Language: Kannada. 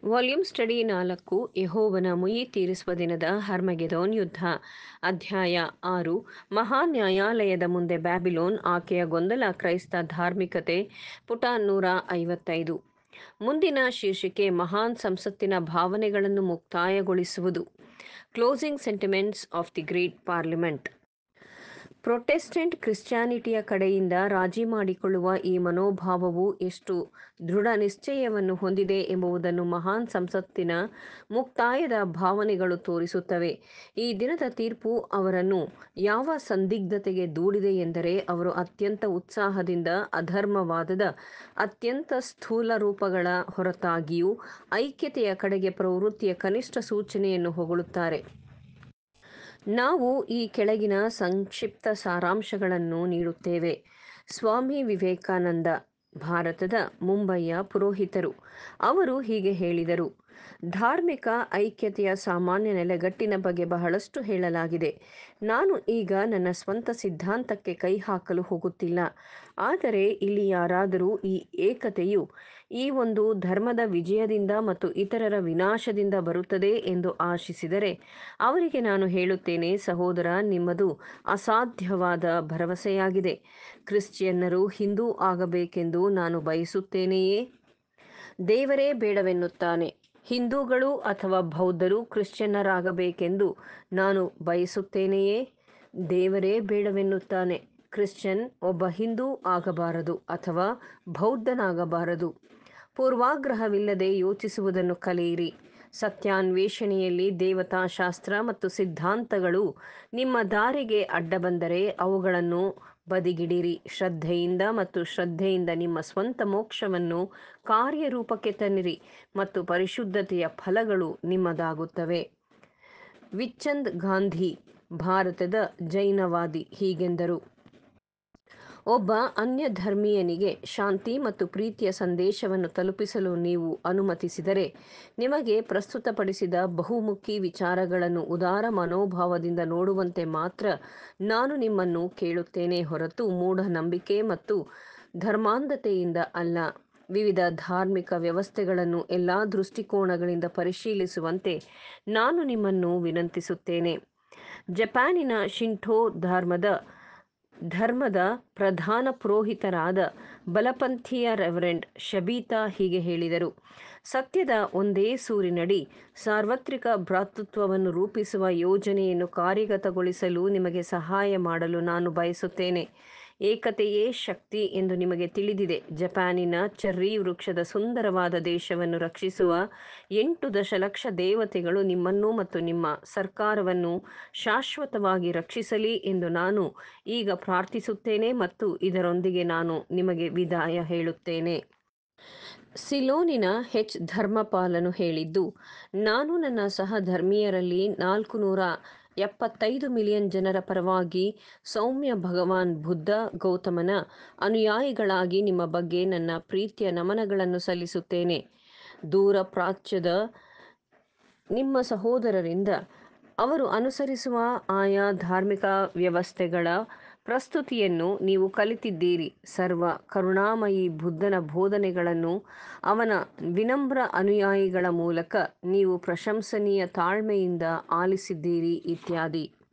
ವಾಲ್ಯೂಮ್ ಸ್ಟಡಿ ನಾಲ್ಕು ಯೆಹೋವನ ಮುಯ್ಯಿ ತೀರಿಸುವ ದಿನದ ಹರ್ಮಗೆದೋನ್ ಯುದ್ಧ ಅಧ್ಯಾಯ ಆರು ಮಹಾ ನ್ಯಾಯಾಲಯದ ಮುಂದೆ ಬ್ಯಾಬಿಲೋನ್ ಆಕೆಯ ಗೊಂದಲ ಕ್ರೈಸ್ತ ಧಾರ್ಮಿಕತೆ ಪುಟ ನೂರ ಐವತ್ತೈದು ಮುಂದಿನ ಶೀರ್ಷಿಕೆ ಮಹಾನ್ ಸಂಸತ್ತಿನ ಭಾವನೆಗಳನ್ನು ಮುಕ್ತಾಯಗೊಳಿಸುವುದು closing sentiments of the great parliament protestant ಕ್ರಿಶ್ಚಿಯಾನಿಟಿಯ ಕಡೆಯಿಂದ ರಾಜಿ ಮಾಡಿಕೊಳ್ಳುವ ಈ ಮನೋಭಾವವು ಎಷ್ಟು ದೃಢ ನಿಶ್ಚಯವನ್ನು ಹೊಂದಿದೆ ಎಂಬುದನ್ನು ಮಹಾನ್ ಸಂಸತ್ತಿನ ಮುಕ್ತಾಯದ ಭಾವನೆಗಳು ತೋರಿಸುತ್ತವೆ ಈ ದಿನದ ತೀರ್ಪು ಅವರನ್ನು ಯಾವ ಸಂದಿಗ್ಧತೆಗೆ ದೂಡಿದೆ ಎಂದರೆ ಅವರು ಅತ್ಯಂತ ಉತ್ಸಾಹದಿಂದ ಅಧರ್ಮವಾದದ ಅತ್ಯಂತ ಸ್ಥೂಲ ರೂಪಗಳ ಹೊರತಾಗಿಯೂ ಐಕ್ಯತೆಯ ಕಡೆಗೆ ಪ್ರವೃತ್ತಿಯ ಕನಿಷ್ಠ ಸೂಚನೆಯನ್ನು ಹೊಗಳುತ್ತಾರೆ ನಾವು ಈ ಕೆಳಗಿನ ಸಂಕ್ಷಿಪ್ತ ಸಾರಾಂಶಗಳನ್ನು ನೀಡುತ್ತೇವೆ ಸ್ವಾಮಿ ವಿವೇಕಾನಂದ ಭಾರತದ ಮುಂಬಯಿಯ ಪುರೋಹಿತರು ಅವರು ಹೀಗೆ ಹೇಳಿದರು ಧಾರ್ಮಿಕ ಐಕ್ಯತೆಯ ಸಾಮಾನ್ಯ ನೆಲೆಗಟ್ಟಿನ ಬಗ್ಗೆ ಬಹಳಷ್ಟು ಹೇಳಲಾಗಿದೆ ನಾನು ಈಗ ನನ್ನ ಸ್ವಂತ ಸಿದ್ಧಾಂತಕ್ಕೆ ಕೈ ಹಾಕಲು ಹೋಗುತ್ತಿಲ್ಲ ಆದರೆ ಇಲ್ಲಿ ಯಾರಾದರೂ ಈ ಏಕತೆಯು ಈ ಒಂದು ಧರ್ಮದ ವಿಜಯದಿಂದ ಮತ್ತು ಇತರರ ವಿನಾಶದಿಂದ ಬರುತ್ತದೆ ಎಂದು ಆಶಿಸಿದರೆ ಅವರಿಗೆ ನಾನು ಹೇಳುತ್ತೇನೆ ಸಹೋದರ ನಿಮ್ಮದು ಅಸಾಧ್ಯವಾದ ಭರವಸೆಯಾಗಿದೆ ಕ್ರಿಶ್ಚಿಯನ್ನರು ಹಿಂದೂ ಆಗಬೇಕೆಂದು ನಾನು ಬಯಸುತ್ತೇನೆಯೇ ದೇವರೇ ಬೇಡವೆನ್ನುತ್ತಾನೆ ಹಿಂದೂಗಳು ಅಥವಾ ಬೌದ್ಧರು ಕ್ರಿಶ್ಚಿಯನ್ನರಾಗಬೇಕೆಂದು ನಾನು ಬಯಸುತ್ತೇನೆಯೇ ದೇವರೇ ಬೇಡವೆನ್ನುತ್ತಾನೆ ಕ್ರಿಶ್ಚಿಯನ್ ಒಬ್ಬ ಹಿಂದೂ ಆಗಬಾರದು ಅಥವಾ ಬೌದ್ಧನಾಗಬಾರದು ಪೂರ್ವಾಗ್ರಹವಿಲ್ಲದೆ ಯೋಚಿಸುವುದನ್ನು ಕಲಿಯಿರಿ ಸತ್ಯಾನ್ವೇಷಣೆಯಲ್ಲಿ ದೇವತಾಶಾಸ್ತ್ರ ಮತ್ತು ಸಿದ್ಧಾಂತಗಳು ನಿಮ್ಮ ದಾರಿಗೆ ಅಡ್ಡ ಬಂದರೆ ಅವುಗಳನ್ನು ಬದಿಗಿಡಿರಿ ಶ್ರದ್ಧೆಯಿಂದ ಮತ್ತು ಶ್ರದ್ಧೆಯಿಂದ ನಿಮ್ಮ ಸ್ವಂತ ಮೋಕ್ಷವನ್ನು ಕಾರ್ಯರೂಪಕ್ಕೆ ತನ್ನಿರಿ ಮತ್ತು ಪರಿಶುದ್ಧತೆಯ ಫಲಗಳು ನಿಮ್ಮದಾಗುತ್ತವೆ ವಿಚ್ಚಂದ್ ಗಾಂಧಿ ಭಾರತದ ಜೈನವಾದಿ ಹೀಗೆಂದರು ಒಬ್ಬ ಅನ್ಯ ಧರ್ಮೀಯನಿಗೆ ಶಾಂತಿ ಮತ್ತು ಪ್ರೀತಿಯ ಸಂದೇಶವನ್ನು ತಲುಪಿಸಲು ನೀವು ಅನುಮತಿಸಿದರೆ ನಿಮಗೆ ಪ್ರಸ್ತುತಪಡಿಸಿದ ಬಹುಮುಖಿ ವಿಚಾರಗಳನ್ನು ಉದಾರ ಮನೋಭಾವದಿಂದ ನೋಡುವಂತೆ ಮಾತ್ರ ನಾನು ನಿಮ್ಮನ್ನು ಕೇಳುತ್ತೇನೆ ಹೊರತು ಮೂಢನಂಬಿಕೆ ಮತ್ತು ಧರ್ಮಾಂಧತೆಯಿಂದ ಅಲ್ಲ ವಿವಿಧ ಧಾರ್ಮಿಕ ವ್ಯವಸ್ಥೆಗಳನ್ನು ಎಲ್ಲ ದೃಷ್ಟಿಕೋನಗಳಿಂದ ಪರಿಶೀಲಿಸುವಂತೆ ನಾನು ನಿಮ್ಮನ್ನು ವಿನಂತಿಸುತ್ತೇನೆ ಜಪಾನಿನ ಶಿಂಠೋ ಧರ್ಮದ ಧರ್ಮದ ಪ್ರಧಾನ ಪುರೋಹಿತರಾದ ಬಲಪಂಥೀಯ ರೆವರೆಂಡ್ ಶಬೀತಾ ಹೀಗೆ ಹೇಳಿದರು ಸತ್ಯದ ಒಂದೇ ಸೂರಿನಡಿ ಸಾರ್ವತ್ರಿಕ ಭ್ರಾತೃತ್ವವನ್ನು ರೂಪಿಸುವ ಯೋಜನೆಯನ್ನು ಕಾರ್ಯಗತಗೊಳಿಸಲು ನಿಮಗೆ ಸಹಾಯ ಮಾಡಲು ನಾನು ಬಯಸುತ್ತೇನೆ ಏಕತೆಯೇ ಶಕ್ತಿ ಎಂದು ನಿಮಗೆ ತಿಳಿದಿದೆ ಜಪಾನಿನ ಚೆರ್ರಿ ವೃಕ್ಷದ ಸುಂದರವಾದ ದೇಶವನ್ನು ರಕ್ಷಿಸುವ ಎಂಟು ದಶಲಕ್ಷ ದೇವತೆಗಳು ನಿಮ್ಮನ್ನು ಮತ್ತು ನಿಮ್ಮ ಸರ್ಕಾರವನ್ನು ಶಾಶ್ವತವಾಗಿ ರಕ್ಷಿಸಲಿ ಎಂದು ನಾನು ಈಗ ಪ್ರಾರ್ಥಿಸುತ್ತೇನೆ ಮತ್ತು ಇದರೊಂದಿಗೆ ನಾನು ನಿಮಗೆ ವಿದಾಯ ಹೇಳುತ್ತೇನೆ ಸಿಲೋನಿನ ಹೆಚ್ ಧರ್ಮಪಾಲನು ಹೇಳಿದ್ದು ನಾನು ನನ್ನ ಸಹಧರ್ಮೀಯರಲ್ಲಿ ನಾಲ್ಕು ನೂರ ಎಪ್ಪತ್ತೈದು ಮಿಲಿಯನ್ ಜನರ ಪರವಾಗಿ ಸೌಮ್ಯ ಭಗವಾನ್ ಬುದ್ಧ ಗೌತಮನ ಅನುಯಾಯಿಗಳಾಗಿ ನಿಮ್ಮ ಬಗ್ಗೆ ನನ್ನ ಪ್ರೀತಿಯ ನಮನಗಳನ್ನು ಸಲ್ಲಿಸುತ್ತೇನೆ ದೂರ ಪ್ರಾಚ್ಯದ ನಿಮ್ಮ ಸಹೋದರರಿಂದ ಅವರು ಅನುಸರಿಸುವ ಆಯಾ ಧಾರ್ಮಿಕ ವ್ಯವಸ್ಥೆಗಳ ಪ್ರಸ್ತುತಿಯನ್ನು ನೀವು ಕಲಿತಿದ್ದೀರಿ ಸರ್ವ ಕರುಣಾಮಯಿ ಬುದ್ಧನ ಬೋಧನೆಗಳನ್ನು ಅವನ ವಿನಮ್ರ ಅನುಯಾಯಿಗಳ ಮೂಲಕ ನೀವು ಪ್ರಶಂಸನೀಯ ತಾಳ್ಮೆಯಿಂದ ಆಲಿಸಿದ್ದೀರಿ ಇತ್ಯಾದಿ